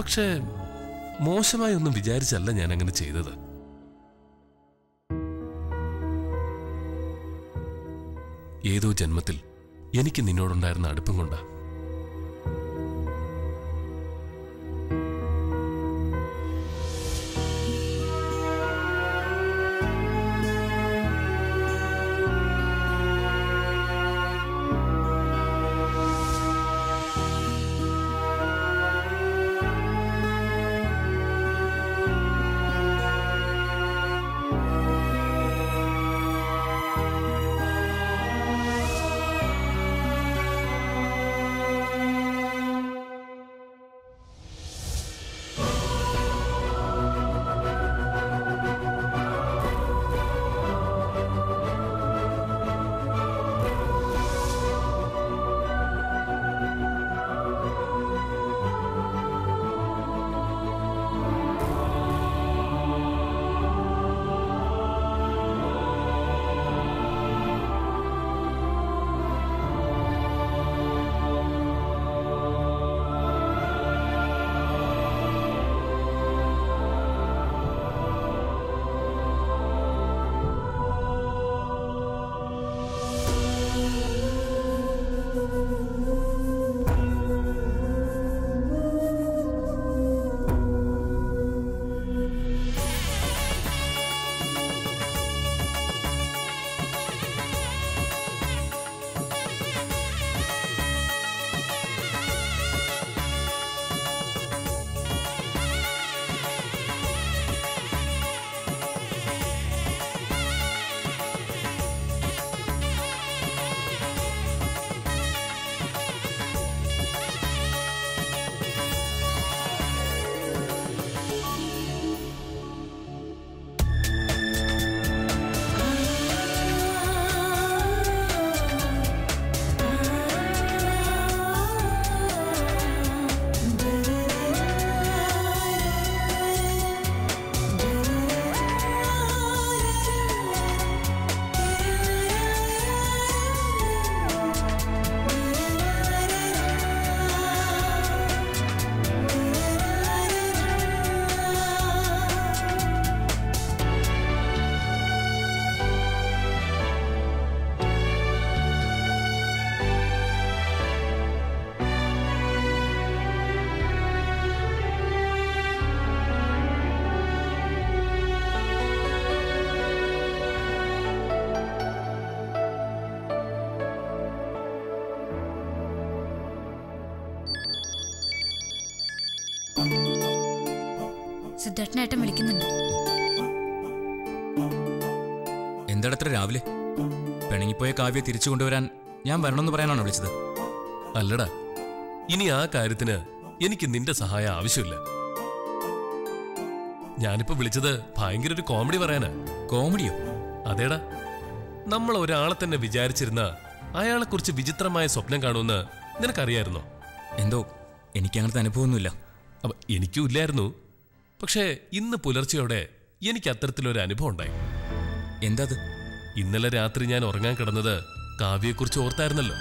പക്ഷേ മോശമായി ഒന്നും വിചാരിച്ചല്ല ഞാൻ അങ്ങനെ ചെയ്തത് ഏതോ ജന്മത്തിൽ എനിക്ക് നിന്നോടുണ്ടായിരുന്ന അടുപ്പം കൊണ്ടാ സിദ്ധാർത്ഥനേട്ടൻ വിളിക്കുന്നുണ്ട് എന്താടത്ര രാവിലെ പിണങ്ങിപ്പോയ കാവ്യ തിരിച്ചു കൊണ്ടുവരാൻ ഞാൻ വരണമെന്ന് പറയാനാണോ വിളിച്ചത് അല്ലടാ ഇനി ആ കാര്യത്തിന് എനിക്ക് നിന്റെ സഹായം ആവശ്യമില്ല ഞാനിപ്പോ വിളിച്ചത് ഭയങ്കര ഒരു കോമഡി പറയാനാ കോമഡിയോ അതേടാ നമ്മൾ ഒരാളെ തന്നെ വിചാരിച്ചിരുന്ന അയാളെക്കുറിച്ച് വിചിത്രമായ സ്വപ്നം കാണുമെന്ന് നിനക്കറിയായിരുന്നോ എന്തോ എനിക്ക് അങ്ങനത്തെ അനുഭവമൊന്നുമില്ല അപ്പൊ എനിക്കും ഇല്ലായിരുന്നു പക്ഷേ ഇന്ന് പുലർച്ചെയോടെ എനിക്ക് അത്തരത്തിലൊരു അനുഭവം ഉണ്ടായി എന്താ അത് ഇന്നലെ രാത്രി ഞാൻ ഉറങ്ങാൻ കിടന്നത് കാവ്യയെക്കുറിച്ച് ഓർത്തായിരുന്നല്ലോ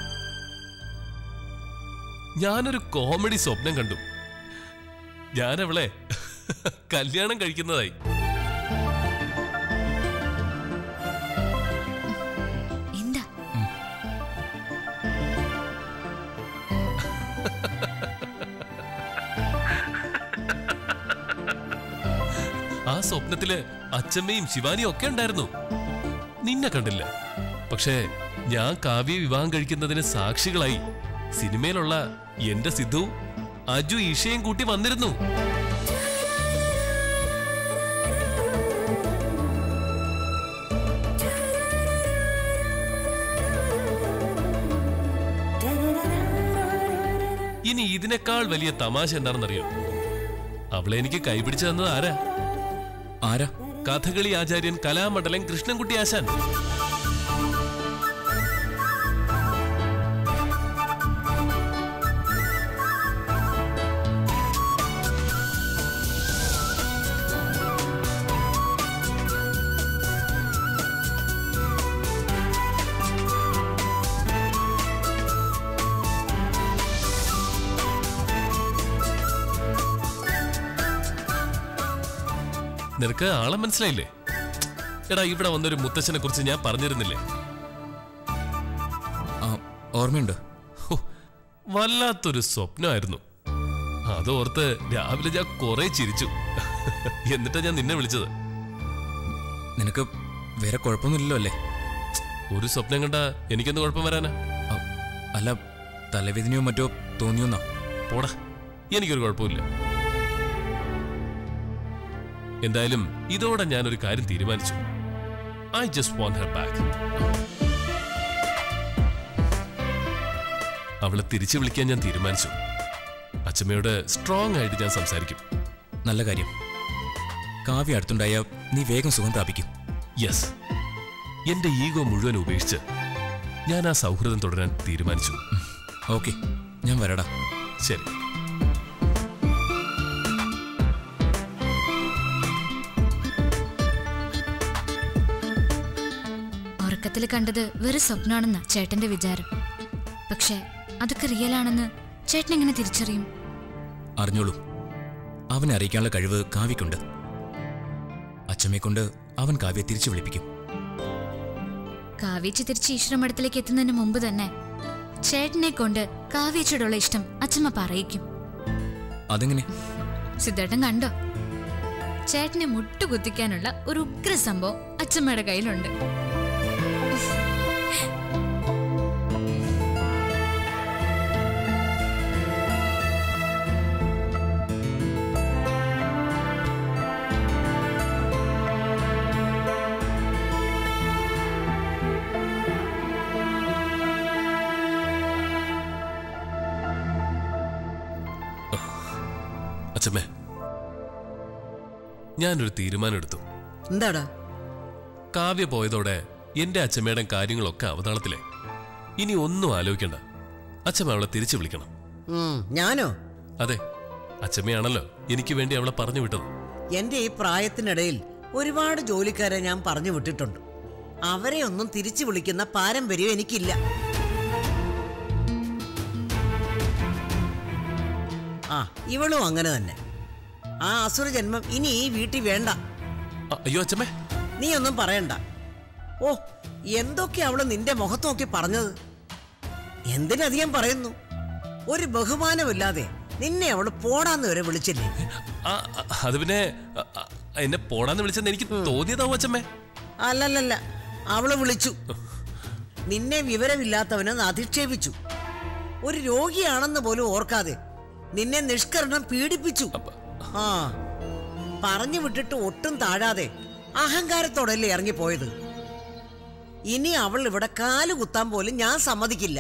ഞാനൊരു കോമഡി സ്വപ്നം കണ്ടു ഞാനവളെ കല്യാണം കഴിക്കുന്നതായി എന്താ ആ സ്വപ്നത്തില് അച്ചമ്മയും ശിവാനിയും ഒക്കെ ഉണ്ടായിരുന്നു നിന്നെ കണ്ടില്ല പക്ഷേ ഞാൻ കാവ്യ വിവാഹം കഴിക്കുന്നതിന് സാക്ഷികളായി സിനിമയിലുള്ള എന്റെ സിദ്ധു അജു ഈഷയും കൂട്ടി വന്നിരുന്നു ഇനി ഇതിനേക്കാൾ വലിയ തമാശ എന്താണെന്നറിയോ അവളെ എനിക്ക് കൈപിടിച്ചു തന്നത് ആരാ ആരാ കഥകളി ആചാര്യൻ കലാമണ്ഡലം കൃഷ്ണൻകുട്ടി ആശാൻ നിനക്ക് ആളെ മനസ്സിലായില്ലേ എടാ ഇവിടെ വന്നൊരു മുത്തച്ഛനെ കുറിച്ച് ഞാൻ പറഞ്ഞിരുന്നില്ലേ ആ ഓർമ്മയുണ്ട് ഹോ, വല്ലാത്തൊരു സ്വപ്നമായിരുന്നു അതോർത്ത് രാവിലെ ഞാൻ കുറെ ചിരിച്ചു എന്നിട്ടാ ഞാൻ നിന്നെ വിളിച്ചത് നിനക്ക് വേറെ കുഴപ്പമൊന്നുമില്ലല്ലോ അല്ലേ ഒരു സ്വപ്നം കണ്ട എനിക്കെന്ത് കുഴപ്പം വരാനാ ആ, അല്ല തലവേദനയോ മറ്റോ തോന്നിയോന്നാ പോടാ എനിക്കൊരു കുഴപ്പമില്ല എന്തായാലും ഇതോടെ ഞാനൊരു കാര്യം തീരുമാനിച്ചു I just want her back അവളെ തിരിച്ചു വിളിക്കാൻ ഞാൻ തീരുമാനിച്ചു അച്ഛമ്മയോട് സ്ട്രോങ് ആയിട്ട് ഞാൻ സംസാരിക്കും നല്ല കാര്യം കാവ്യ അടുത്തുണ്ടായ നീ വേഗം സുഖം പ്രാപിക്കും യെസ് എന്റെ ഈഗോ മുഴുവൻ ഉപേക്ഷിച്ച് ഞാൻ ആ സൗഹൃദം തുടരാൻ തീരുമാനിച്ചു ഓക്കെ ഞാൻ വരടാ ശരി ഉറക്കത്തിൽ കണ്ടത് വെറും സ്വപ്നമാണെന്നാ ചേട്ടന്റെ വിചാരം പക്ഷെ അതൊക്കെ റിയൽ ആണെന്ന് ചേട്ടൻ എങ്ങനെ തിരിച്ചറിയും അറിഞ്ഞോളൂ അവനെ അറിയിക്കാനുള്ള കഴിവ് കാവ്യക്കുണ്ട് അച്ഛമ്മയെ കൊണ്ട് അവൻ കാവ്യെ തിരിച്ചു വിളിപ്പിക്കും കാവ്യച്ച് തിരിച്ച് ഈശ്വരമഠത്തിലേക്ക് എത്തുന്നതിന് മുമ്പ് തന്നെ ചേട്ടനെ കൊണ്ട് കാവ്യച്ചോടുള്ള ഇഷ്ടം അച്ഛമ്മ പറയിക്കും അതെങ്ങനെ സിദ്ധേട്ടൻ കണ്ടോ ചേട്ടനെ മുട്ടുകുത്തിക്കാനുള്ള ഒരു ഉഗ്ര സംഭവം അച്ഛമ്മയുടെ കയ്യിലുണ്ട് അച്ഛമ്മേ ഞാനൊരു തീരുമാനം എടുത്തു എന്താടാ കാവ്യ പോയതോടെ എന്റെ അച്ഛമ്മയുടെ കാര്യങ്ങളൊക്കെ അവതാളത്തിലെ ഇനി ഒന്നും ആലോചിക്കണ്ട അച്ഛമ്മ അവളെ തിരിച്ചു വിളിക്കണം ഉം, ഞാനോ അതെ അച്ഛമ്മയാണല്ലോ എനിക്ക് വേണ്ടി അവളെ പറഞ്ഞു വിട്ടത് എന്റെ ഈ പ്രായത്തിനിടയിൽ ഒരുപാട് ജോലിക്കാരെ ഞാൻ പറഞ്ഞു വിട്ടിട്ടുണ്ട് അവരെ ഒന്നും തിരിച്ചു വിളിക്കുന്ന പാരമ്പര്യം എനിക്കില്ല ആ ഇവളും അങ്ങനെ തന്നെ ആ അസുര ജന്മം ഇനി ഈ വീട്ടിൽ വേണ്ട അ- അയ്യോ അച്ഛമ്മേ നീ ഒന്നും പറയണ്ട ഓ എന്തൊക്കെ അവള് നിന്റെ മുഖത്ത് നോക്കി പറഞ്ഞത് എന്തിനധികം പറയുന്നു ഒരു ബഹുമാനമില്ലാതെ നിന്നെ അവള് പോടാന്ന് വരെ വിളിച്ചില്ലേ ആ, ആ, അത് പിന്നെ അ, അ, എന്നെ പോടാന്ന് വിളിച്ചെന്ന് എനിക്ക് തോന്നിയതാവും അച്ഛമ്മേ അല്ലല്ലല്ല അവള് വിളിച്ചു നിന്നെ വിവരമില്ലാത്തവനെന്ന് അധിക്ഷേപിച്ചു ഒരു രോഗിയാണെന്ന് പോലും ഓർക്കാതെ നിന്നെ നിഷ്കരണം പീഡിപ്പിച്ചു ആ പറഞ്ഞു വിട്ടിട്ട് ഒട്ടും താഴാതെ അഹങ്കാരത്തോടല്ലേ ഇറങ്ങിപ്പോയത് ഇനി അവൾ ഇവിടെ കാല് കുത്താൻ പോലും ഞാൻ സമ്മതിക്കില്ല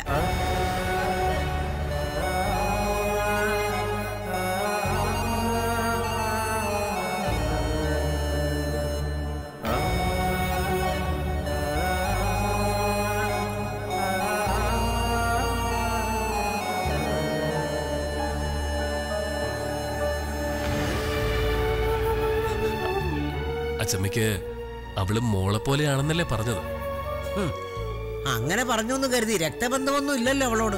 അച്ഛമ്മയ്ക്ക് അവള് മോളെ പോലെയാണെന്നല്ലേ പറഞ്ഞത് ഹും. അങ്ങനെ പറഞ്ഞു എന്ന് കരുതി രക്തബന്ധമൊന്നും ഇല്ലല്ലോ അവളോട്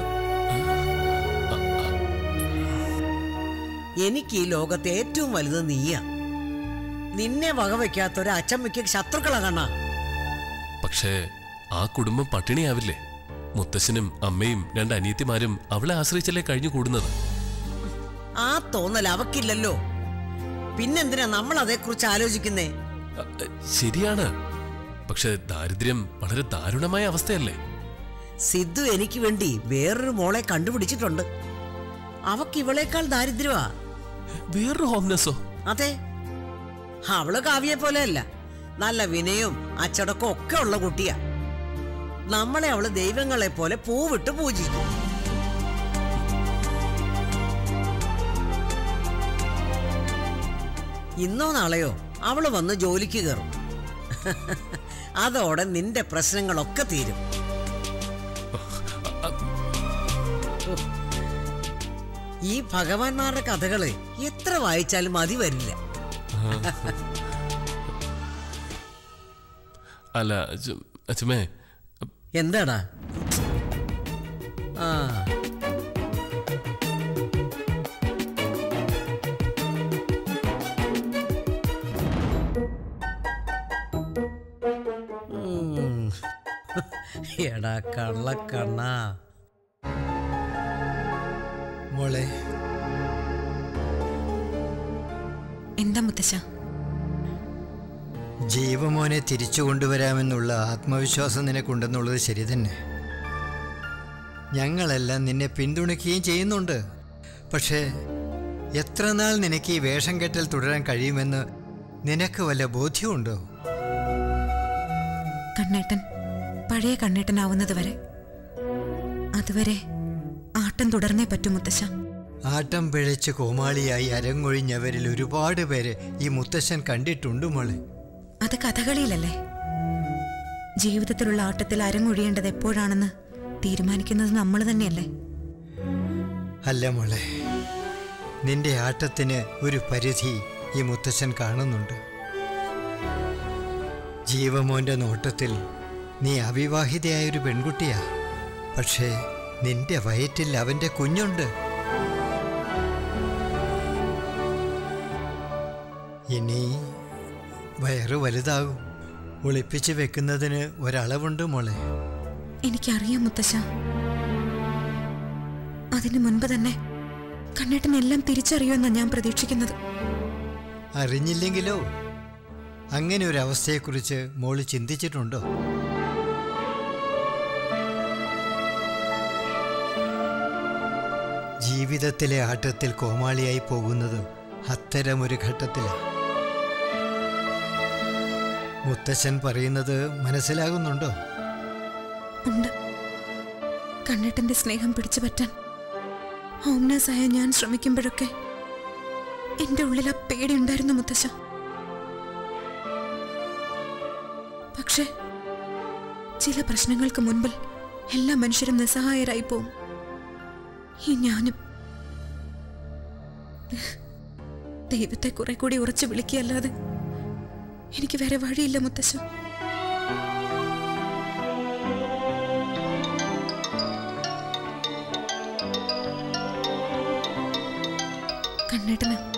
എനിക്ക് ഈ ലോകത്തെ ഏറ്റവും വലുത് നീയാ നിന്നെ വകവയ്ക്കാത്ത ഒരു അച്ചമ്മയ്ക്ക് ശത്രുക്കളെ കാണാ പക്ഷേ ആ കുടുംബം പട്ടിണിയാവില്ലേ മുത്തശ്ശനും അമ്മയും രണ്ട് അനിയത്തിമാരും അവളെ ആശ്രയിച്ചല്ലേ കഴിഞ്ഞു കൂടുന്നത് ആ തോന്നൽ അവക്കില്ലല്ലോ പിന്നെന്തിനാ നമ്മൾ അതേക്കുറിച്ച് ആലോചിക്കുന്നേ അ, അ, ശരിയാണ് പക്ഷെ ദാരിദ്ര്യം വളരെ ദാരുണമായ അവസ്ഥയല്ലേ സിദ്ധു എനിക്ക് വേണ്ടി വേറൊരു മോളെ കണ്ടുപിടിച്ചിട്ടുണ്ട് അവക്ക് ഇവളേക്കാൾ ദാരിദ്ര്യമാ വേറൊരു ഹോംനെസ്സോ അതെ അവള് കാവ്യെ പോലെയല്ല നല്ല വിനയവും അച്ചടക്കവും ഒക്കെ ഉള്ള കുട്ടിയാ നമ്മളെ അവള് ദൈവങ്ങളെ പോലെ പൂവിട്ട് പൂജിക്കും ഇന്നോ നാളെയോ അവള് വന്ന് ജോലിക്ക് കയറും അതോടെ നിന്റെ പ്രശ്നങ്ങളൊക്കെ തീരും ഈ ഭഗവാന്മാരുടെ കഥകള് എത്ര വായിച്ചാലും മതി വരില്ല അല്ല അച്ഛ- അച്ഛമ്മേ എന്താടാ ആ എടാ കള്ളക്കണ്ണാ മോളെ എന്താ മുത്തശ്ശ ജീവമോനെ തിരിച്ചു കൊണ്ടുവരാമെന്നുള്ള ആത്മവിശ്വാസം നിനക്കുണ്ടെന്നുള്ളത് ശരി തന്നെ ഞങ്ങളെല്ലാം നിന്നെ പിന്തുണയ്ക്കുകയും ചെയ്യുന്നുണ്ട് പക്ഷേ എത്ര നാൾ നിനക്ക് ഈ വേഷം കെട്ടൽ തുടരാൻ കഴിയുമെന്ന് നിനക്ക് വല്ല ബോധ്യമുണ്ടോ കണ്ണേട്ടൻ പഴയ കണ്ണേട്ടനാവുന്നത് വരെ അതുവരെ ആട്ടം തുടർന്നേ പറ്റൂ മുത്തശ്ശ ആട്ടം പിഴച്ച് കോമാളിയായി അരങ്ങൊഴിഞ്ഞവരിൽ ഒരുപാട് പേര് ഈ മുത്തശ്ശൻ കണ്ടിട്ടുണ്ട് മോളെ അത് കഥകളിയിലല്ലേ ജീവിതത്തിലുള്ള ആട്ടത്തിൽ അരങ്ങൊഴിയേണ്ടത് എപ്പോഴാണെന്ന് തീരുമാനിക്കുന്നത് നമ്മൾ തന്നെയല്ലേ അല്ല മോളെ നിന്റെ ആട്ടത്തിന് ഒരു പരിധി ഈ മുത്തച്ഛൻ കാണുന്നുണ്ട് ജീവമോന്റെ നോട്ടത്തിൽ നീ അവിവാഹിതയായ ഒരു പെൺകുട്ടിയാ പക്ഷേ നിന്റെ വയറ്റിൽ അവന്റെ കുഞ്ഞുണ്ട് ഇനി വയറ് വലുതാകും ഒളിപ്പിച്ച് വെക്കുന്നതിന് ഒരളവുണ്ട് മോളെ എനിക്കറിയാം മുത്തശ്ശ അതിനു മുൻപ് തന്നെ കണ്ണേട്ടൻ എല്ലാം തിരിച്ചറിയുമെന്നാ ഞാൻ പ്രതീക്ഷിക്കുന്നത് അറിഞ്ഞില്ലെങ്കിലോ അങ്ങനെ ഒരു അവസ്ഥയെക്കുറിച്ച് മോള് ചിന്തിച്ചിട്ടുണ്ടോ ജീവിതത്തിലെ ആട്ടത്തിൽ കോമാളിയായി പോകുന്നത് അത്തരമൊരു ഘട്ടത്തിലാണ് മുത്തച്ഛൻ പറയുന്നത് മനസ്സിലാകുന്നുണ്ടോ ഉണ്ട് കണ്ണേട്ടന്റെ സ്നേഹം പിടിച്ചു പറ്റാൻ ഹോംനേഴ്സായ ഞാൻ ശ്രമിക്കുമ്പോഴൊക്കെ എന്റെ ഉള്ളിൽ ആ പേടി ഉണ്ടായിരുന്നു മുത്തശ്ശ പക്ഷേ ചില പ്രശ്നങ്ങൾക്ക് മുൻപിൽ എല്ലാ മനുഷ്യരും നിസ്സഹായരായി പോവും ഈ ഞാനും ദൈവത്തെ കുറെ കൂടി ഉറച്ചു വിളിക്കുകയല്ലാതെ എനിക്ക് വേറെ വഴിയില്ല മുത്തശ്ശ കണ്ണേട്ടന്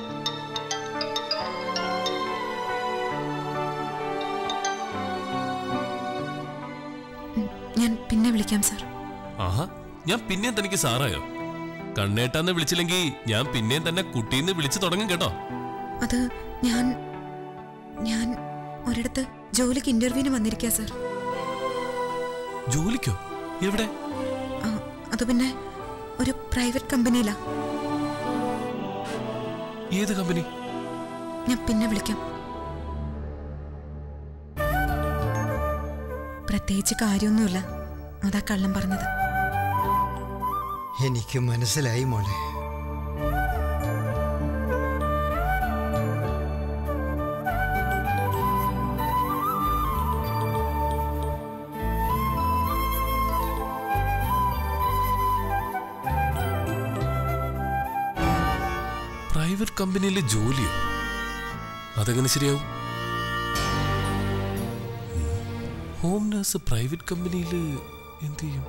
ഉം, ഞാൻ പിന്നെ വിളിക്കാം സാർ ആഹാ ഞാൻ പിന്നെയും തനിക്ക് സാറായോ കണ്ണേട്ടാന്ന് വിളിച്ചില്ലെങ്കിൽ ഞാൻ പിന്നെയും തന്നെ കുട്ടീന്ന് വിളിച്ചു തുടങ്ങും കേട്ടോ അത് ഞാൻ ഞാൻ ഒരിടത്ത് ജോലിക്ക് ഇന്റർവ്യൂവിന് വന്നിരിക്കുക സാർ ജോലിക്കോ എവിടെ ആ, അത് പിന്നെ ഒരു പ്രൈവറ്റ് കമ്പനിയിലാ ഏത് കമ്പനി ഞാൻ പിന്നെ വിളിക്കാം പ്രത്യേകിച്ച് കാര്യമൊന്നുമില്ല അതാ കള്ളം പറഞ്ഞത് എനിക്ക് മനസ്സിലായി മോളെ പ്രൈവറ്റ് കമ്പനിയിലെ ജോലിയോ അതെങ്ങനെ ശരിയാവും ഹോം നഴ്സ് പ്രൈവറ്റ് കമ്പനിയിൽ എന്ത് ചെയ്യും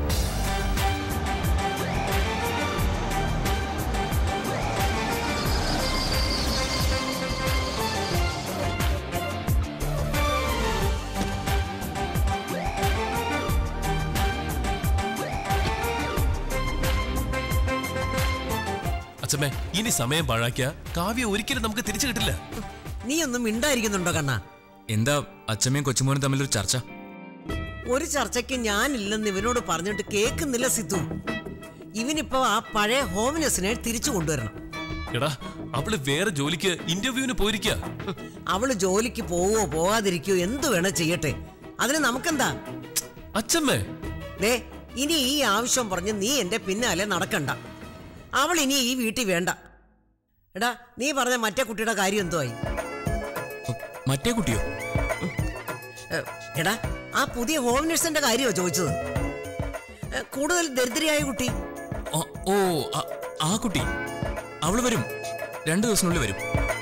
അച്ഛമ്മേ ഇനി സമയം പാഴാക്കിയ കാവ്യ ഒരിക്കലും നമുക്ക് തിരിച്ചു കിട്ടില്ല നീ ഒന്നും മിണ്ടായിരിക്കുന്നുണ്ടോ കണ്ണാ എന്താ അച്ഛമ്മയും കൊച്ചുമോനും തമ്മിലൊരു ചർച്ച ഒരു ചർച്ചയ്ക്ക് ഞാനില്ലെന്ന് ഇവനോട് പറഞ്ഞിട്ട് കേൾക്കുന്നില്ല സിദ്ധു ഇവനിപ്പോ ആ പഴയ ഹോംനെസ്സിനെ തിരിച്ചു കൊണ്ടുവരണം എടാ അവള് വേറെ ജോലിക്ക് ഇന്റർവ്യൂവിന് പോയിരിക്കുക അവള് ജോലിക്ക് പോവോ പോവാതിരിക്കോ എന്തു വേണേ ചെയ്യട്ടെ അതിന് നമുക്കെന്താ അച്ഛമ്മേ ദേ ഇനി ഈ ആവശ്യം പറഞ്ഞ് നീ എന്റെ പിന്നാലെ നടക്കണ്ട അവൾ ഇനി ഈ വീട്ടിൽ വേണ്ട എടാ നീ പറഞ്ഞ മറ്റേ കുട്ടിയുടെ കാര്യം എന്തോ ആയി ഉം, മറ്റേ കുട്ടിയോ ഏ, എടാ ആ പുതിയ ഹോം നഴ്സിന്റെ കാര്യമോ ചോദിച്ചത് ഏ, കൂടുതൽ ദരിദ്രയായ കുട്ടി ഓ, ഓ ആ- ആ കുട്ടി അവള് വരും രണ്ടു ദിവസത്തിനുള്ളിൽ വരും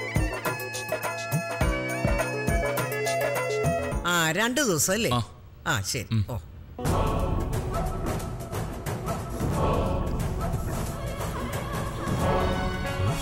ആ രണ്ടു ദിവസം അല്ലേ ആ. ആ ശരി ഓ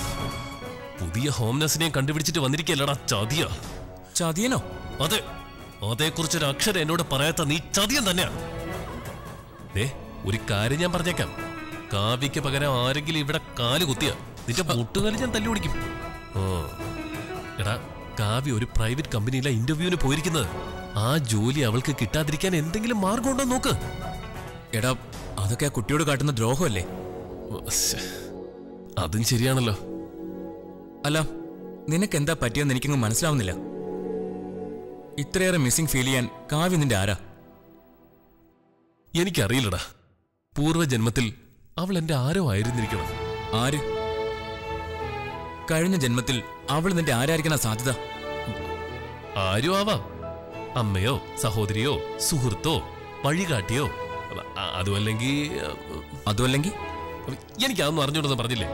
പുതിയ ഹോം നഴ്സിനെയും കണ്ടുപിടിച്ചിട്ട് വന്നിരിക്കല്ലടാ ചതിയ ചതിയനോ അതെ അതേക്കുറിച്ചൊരു അക്ഷരം എന്നോട് പറയാത്ത നീ ചതിയൻ തന്നെയാ ദേ ഒരു കാര്യം ഞാൻ പറഞ്ഞേക്കാം കാവ്യക്ക് പകരം ആരെങ്കിലും ഇവിടെ കാല് കുത്തിയ നിന്റെ മുട്ടുകാലി ഞാൻ തല്ലി ഓടിക്കും ആ. എടാ കാവ്യ ഒരു പ്രൈവറ്റ് കമ്പനിയിലെ ഇന്റർവ്യൂവിന് പോയിരിക്കുന്നത് ആ ജോലി അവൾക്ക് കിട്ടാതിരിക്കാൻ എന്തെങ്കിലും മാർഗമുണ്ടോ നോക്ക് എടാ അതൊക്കെ ആ കുട്ടിയോട് കാട്ടുന്ന ദ്രോഹമല്ലേ ശ്ശെ. അതും ശരിയാണല്ലോ അല്ല നിനക്ക് എന്താ പറ്റിയെന്ന് എനിക്കങ്ങ് മനസ്സിലാവുന്നില്ല ഇത്രയേറെ മിസ്സിംഗ് ഫീൽ ചെയ്യാൻ കാവ്യ നിന്റെ ആരാ എനിക്കറിയില്ലടാ പൂർവ്വജന്മത്തിൽ അവൾ എന്റെ ആരോ ആയിരുന്നിരിക്കണം ആര് കഴിഞ്ഞ ജന്മത്തിൽ അവൾ നിന്റെ ആരായിരിക്കണ സാധ്യത ആരും ആവാം അമ്മയോ സഹോദരിയോ സുഹൃത്തോ വഴികാട്ടിയോ അ- അതുമല്ലെങ്കിൽ അതുമല്ലെങ്കിൽ എനിക്ക് അതൊന്നും അറിഞ്ഞോണ്ടെന്ന് പറഞ്ഞില്ലേ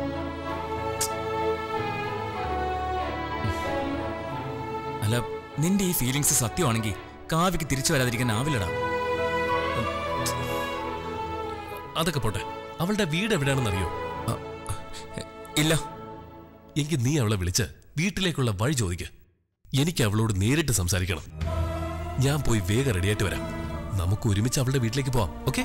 അല്ല നിന്റെ ഈ ഫീലിങ്സ് സത്യമാണെങ്കിൽ കാവ്യക്ക് തിരിച്ചു വരാതിരിക്കാൻ ആവില്ലടാ അതൊക്കെ പോട്ടെ അവളുടെ വീട് എവിടെയാണെന്നറിയോ ഇല്ല എങ്കിൽ നീ അവളെ വിളിച്ച് വീട്ടിലേക്കുള്ള വഴി ചോദിക്ക് എനിക്ക് അവളോട് നേരിട്ട് സംസാരിക്കണം ഞാൻ പോയി വേഗം റെഡിയായിട്ട് വരാം നമുക്ക് ഒരുമിച്ച് അവളുടെ വീട്ടിലേക്ക് പോവാം ഓക്കെ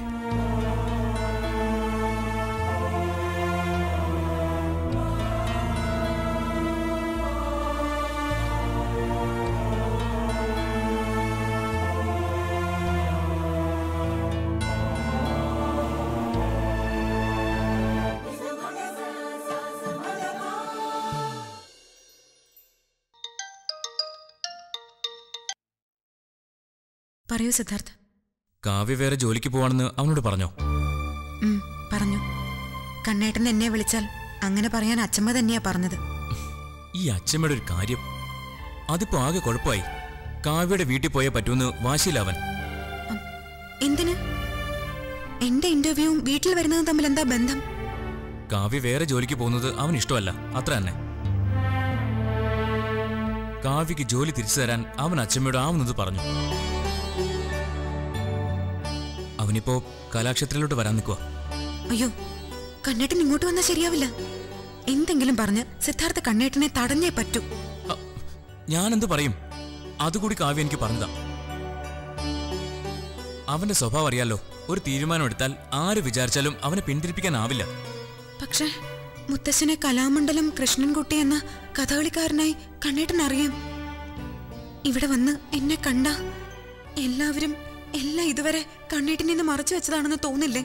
പറയൂ സിദ്ധാർത്ഥ് കാവ്യ വേറെ ജോലിക്ക് പോവാണെന്ന് അവനോട് പറഞ്ഞോ ഉം, പറഞ്ഞു കണ്ണേട്ടൻ എന്നെ വിളിച്ചാൽ അങ്ങനെ പറയാൻ അച്ഛമ്മ തന്നെയാ പറഞ്ഞത് ഈ അച്ഛമ്മയുടെ ഒരു കാര്യം അതിപ്പോ ആകെ കുഴപ്പമായി കാവ്യയുടെ വീട്ടിൽ പോയേ പറ്റൂന്ന് വാശിയിലവൻ എന്തിന് എന്റെ ഇന്റർവ്യൂവും വീട്ടിൽ വരുന്നതും തമ്മിൽ എന്താ ബന്ധം കാവ്യ വേറെ ജോലിക്ക് പോകുന്നത് അവന് ഇഷ്ടമല്ല അത്ര തന്നെ കാവ്യക്ക് ജോലി തിരിച്ചു തരാൻ അവൻ അച്ഛമ്മയോട് ആവുന്നത് പറഞ്ഞു അവനിപ്പോ കലാക്ഷേത്രത്തിലോട്ട് വരാൻ നിൽക്കുക അയ്യോ കണ്ണേട്ടൻ ഇങ്ങോട്ട് വന്നാൽ ശരിയാവില്ല എന്തെങ്കിലും പറഞ്ഞ് സിദ്ധാർത്ഥ കണ്ണേട്ടനെ തടഞ്ഞേ പറ്റൂ ഞാനെന്ത് പറയും അതുകൂടി കാവ്യ എനിക്ക് പറഞ്ഞതാ അവന്റെ സ്വഭാവം അറിയാലോ ഒരു തീരുമാനം എടുത്താൽ ആര് വിചാരിച്ചാലും അവനെ പിന്തിരിപ്പിക്കാനാവില്ല പക്ഷേ മുത്തശ്ശനെ കലാമണ്ഡലം കൃഷ്ണൻകുട്ടി എന്ന കഥകളിക്കാരനായി കണ്ണേട്ടൻ അറിയാം ഇവിടെ വന്ന് എന്നെ കണ്ട എല്ലാവരും എല്ലാം ഇതുവരെ കണ്ണേട്ടിൽ നിന്ന് മറച്ചു വെച്ചതാണെന്ന് തോന്നില്ലേ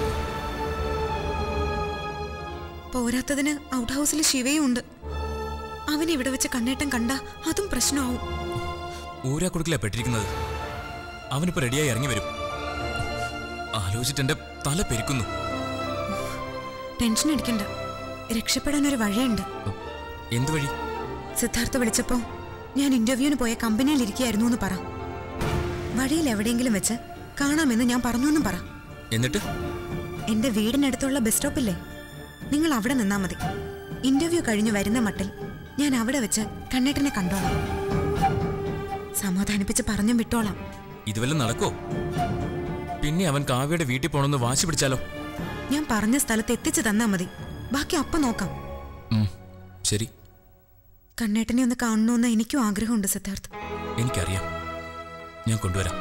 പോരാത്തതിന് ഔട്ട് ഹൗസിൽ ശിവയും ഉണ്ട് അവനെ ഇവിടെ വെച്ച് കണ്ണേട്ടൻ കണ്ട അതും പ്രശ്നമാവും ഊരാക്കുടുക്കിലാ പെട്ടിരിക്കുന്നത് അവനിപ്പോ റെഡിയായി ഇറങ്ങി വരും ആലോചിച്ചിട്ട് എന്റെ തല പെരുക്കുന്നു ടെൻഷൻ അടിക്കണ്ട രക്ഷപ്പെടാൻ ഒരു വഴിയുണ്ട് എന്തു വഴി സിദ്ധാർത്ഥ വിളിച്ചപ്പോ ഞാൻ ഇന്റർവ്യൂവിന് പോയ കമ്പനിയിൽ ഇരിക്കുകയായിരുന്നു എന്ന് പറ വഴിയിൽ എവിടെയെങ്കിലും വെച്ച് കാണാമെന്ന് ഞാൻ പറഞ്ഞു എന്നും പറ എന്നിട്ട് എന്റെ വീടിനടുത്തുള്ള ബസ് സ്റ്റോപ്പില്ലേ നിങ്ങൾ അവിടെ നിന്നാ മതി ഇന്റർവ്യൂ കഴിഞ്ഞു വരുന്ന മട്ടിൽ ഞാൻ അവിടെ വെച്ച് കണ്ണേട്ടനെ കണ്ടോളാം സമാധാനിപ്പിച്ച് പറഞ്ഞും വിട്ടോളാം ഇതുവല്ലം നടക്കോ പിന്നെ അവൻ കാവ്യയുടെ വീട്ടിൽ പോണെന്ന് വാശി പിടിച്ചാലോ ഞാൻ പറഞ്ഞ സ്ഥലത്ത് എത്തിച്ചു തന്നാ മതി ബാക്കി അപ്പം നോക്കാം ഉം, ശരി കണ്ണേട്ടനെ ഒന്ന് കാണണമെന്ന് എനിക്കും ആഗ്രഹമുണ്ട് സിദ്ധാർത്ഥ് എനിക്കറിയാം ഞാൻ കൊണ്ടുവരാം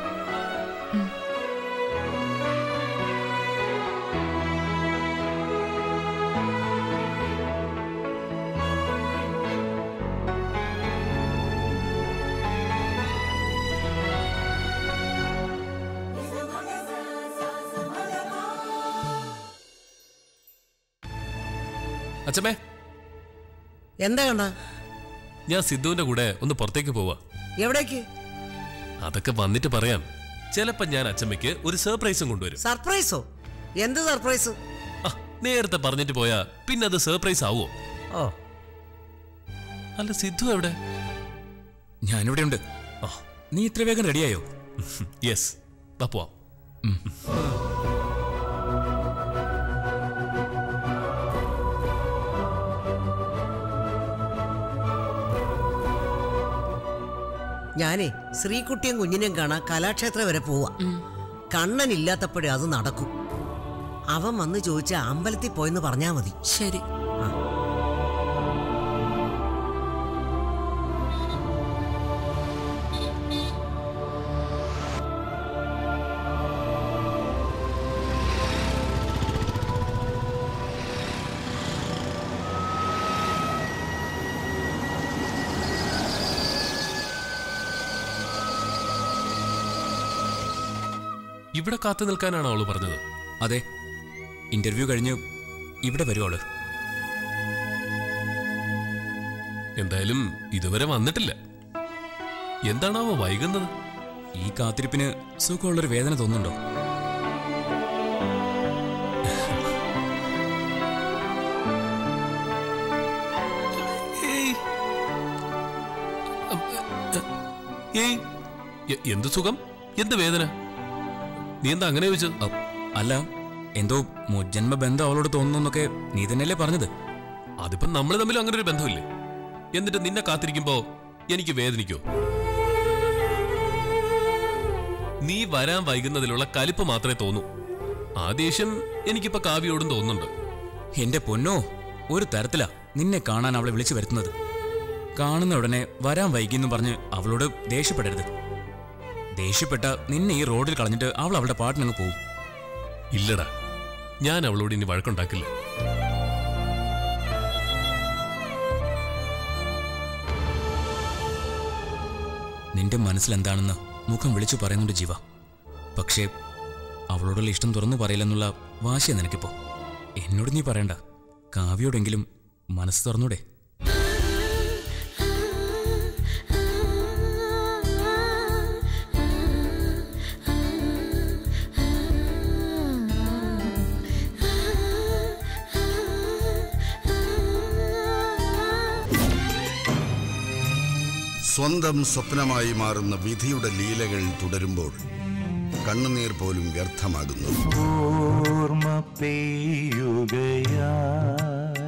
അച്ഛമ്മേ എന്താ കണ്ട ഞാൻ സിദ്ധുവിന്റെ കൂടെ ഒന്ന് പുറത്തേക്ക് പോവാ എവിടേക്ക് അതൊക്കെ വന്നിട്ട് പറയാം ചിലപ്പോ ഞാൻ അച്ഛമ്മയ്ക്ക് ഒരു സർപ്രൈസും കൊണ്ടുവരും സർപ്രൈസോ എന്ത് സർപ്രൈസ് ആ, നേരത്തെ പറഞ്ഞിട്ട് പോയാ പിന്നെ അത് സർപ്രൈസ് ആവോ ഓ അല്ല സിദ്ധു എവിടെ ഞാനിവിടെ ഉണ്ട് ആ നീ ഇത്ര വേഗം റെഡിയായോ യെസ് വാ പോവാം ഞാനേ ശ്രീകുട്ടിയും കുഞ്ഞിനെയും കാണാൻ കലാക്ഷേത്രം വരെ പോവാ കണ്ണനില്ലാത്തപ്പോഴേ അത് നടക്കും അവൻ വന്ന് ചോദിച്ച അമ്പലത്തിൽ പോയെന്ന് പറഞ്ഞാ മതി ശരി ഇവിടെ കാത്തു നിൽക്കാനാണോ അവള് പറഞ്ഞത് അതെ ഇന്റർവ്യൂ കഴിഞ്ഞ് ഇവിടെ വരും അവള് എന്തായാലും ഇതുവരെ വന്നിട്ടില്ല എന്താണാവോ വൈകുന്നത് ഈ കാത്തിരിപ്പിന് സുഖമുള്ളൊരു വേദന തോന്നുന്നുണ്ടോ ഏയ്. ഏയ് എ- എന്ത് സുഖം എന്ത് വേദന നീ എന്താ അങ്ങനെ ചോദിച്ചത് അ, അല്ല എന്തോ മുജ്ജന്മ ബന്ധം അവളോട് തോന്നുന്നൊക്കെ നീ തന്നെയല്ലേ പറഞ്ഞത് അതിപ്പം നമ്മൾ തമ്മിൽ അങ്ങനെ ഒരു ബന്ധമില്ലേ എന്നിട്ട് നിന്നെ കാത്തിരിക്കുമ്പോ എനിക്ക് വേദനിക്കോ നീ വരാൻ വൈകുന്നതിലുള്ള കലിപ്പ് മാത്രമേ തോന്നൂ ആ ദേഷ്യം എനിക്കിപ്പോ കാവ്യോടും തോന്നുന്നുണ്ട് എന്റെ പൊന്നോ ഒരു തരത്തിലാ നിന്നെ കാണാൻ അവളെ വിളിച്ചു വരുത്തുന്നത് കാണുന്ന ഉടനെ വരാൻ വൈകിയെന്നും പറഞ്ഞ് അവളോട് ദേഷ്യപ്പെടരുത് ദേഷ്യപ്പെട്ട നിന്നെ ഈ റോഡിൽ കളഞ്ഞിട്ട് അവൾ അവളുടെ പാട്ടിനങ്ങ് പോവും ഇല്ലടാ ഞാൻ അവളോട് ഇനി വഴക്കുണ്ടാക്കില്ല നിന്റെ മനസ്സിലെന്താണെന്ന് മുഖം വിളിച്ചു പറയുന്നുണ്ട് ജീവ പക്ഷേ അവളോടുള്ള ഇഷ്ടം തുറന്നു പറയില്ലെന്നുള്ള വാശിയ നിനക്കിപ്പോ എന്നോട് നീ പറയണ്ട കാവ്യോടെങ്കിലും മനസ്സ് തുറന്നൂടെ സ്വന്തം സ്വപ്നമായി മാറുന്ന വിധിയുടെ ലീലകൾ തുടരുമ്പോൾ കണ്ണുനീർ പോലും വ്യർത്ഥമാകുന്നു ഓർമ്മ പെയ്യുകയാ